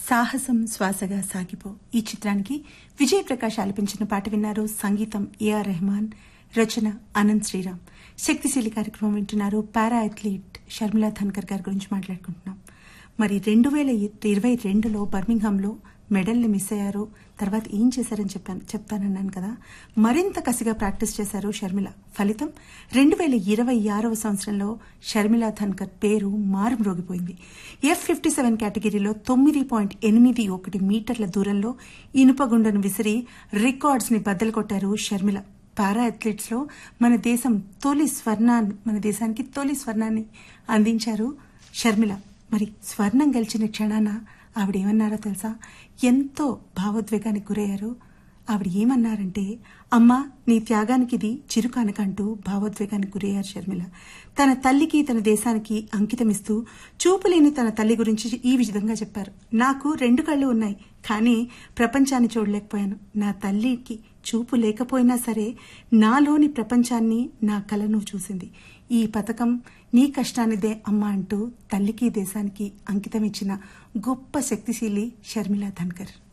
సాహసం శ్వాసగా సాగిపో ఈ చిత్రానికి విజయ్ ప్రకాష్ ఆలపించిన పాట విన్నారు సంగీతం ఏఆర్ రెహమాన్ రచన అనంత్ శ్రీరామ్ శక్తిశీలి కార్యక్రమం వింటున్నారు పారా అథ్లీట్ షర్మిలా ధన్కర్ గారి గురించి మాట్లాడుకుంటున్నాం మరి రెండు వేల ఇరవై రెండులో బర్మింగ్హామ్లో మెడల్ని మిస్ అయ్యారు తర్వాత ఏం చేశారని చెప్పాను చెప్తానన్నాను కదా మరింత కసిగా ప్రాక్టీస్ చేశారు షర్మిల ఫలితం రెండు వేల ఇరవై ఆరవ సంవత్సరంలో షర్మిల ధన్కర్ పేరు మారుమ్రోగిపోయింది ఎఫ్ ఫిఫ్టీ సెవెన్ కేటగిరీలో తొమ్మిది పాయింట్ ఎనిమిది ఒకటి మీటర్ల దూరంలో ఇనుపగుండను విసిరి రికార్డ్స్ ని బద్దలు కొట్టారు షర్మిల పారా అథ్లెట్స్ లో మన దేశం తొలి స్వర్ణాన్ని మన దేశానికి తొలి స్వర్ణాన్ని అందించారు షర్మిల మరి స్వర్ణం గెలిచిన క్షణాన ఆవిడ ఏమన్నారో తెలుసా ఎంతో భావోద్వేగానికి గురయ్యారు ఆవిడ ఏమన్నారంటే అమ్మా నీ త్యాగానికి ఇది చిరుకానకంటూ భావోద్వేగానికి గురయ్యారు షర్మిల తన తల్లికి తన దేశానికి అంకితమిస్తూ చూపులేని తన తల్లి గురించి ఈ విధంగా చెప్పారు నాకు రెండు కళ్ళు ఉన్నాయి కానీ ప్రపంచాన్ని చూడలేకపోయాను నా తల్లికి చూపు లేకపోయినా సరే నాలోని ప్రపంచాన్ని నా కలను చూసింది ఈ పథకం నీ కష్టానిదే అమ్మ అంటూ తల్లికి దేశానికి అంకితం ఇచ్చిన గొప్ప శక్తిశీలి షర్మిలా ధన్కర్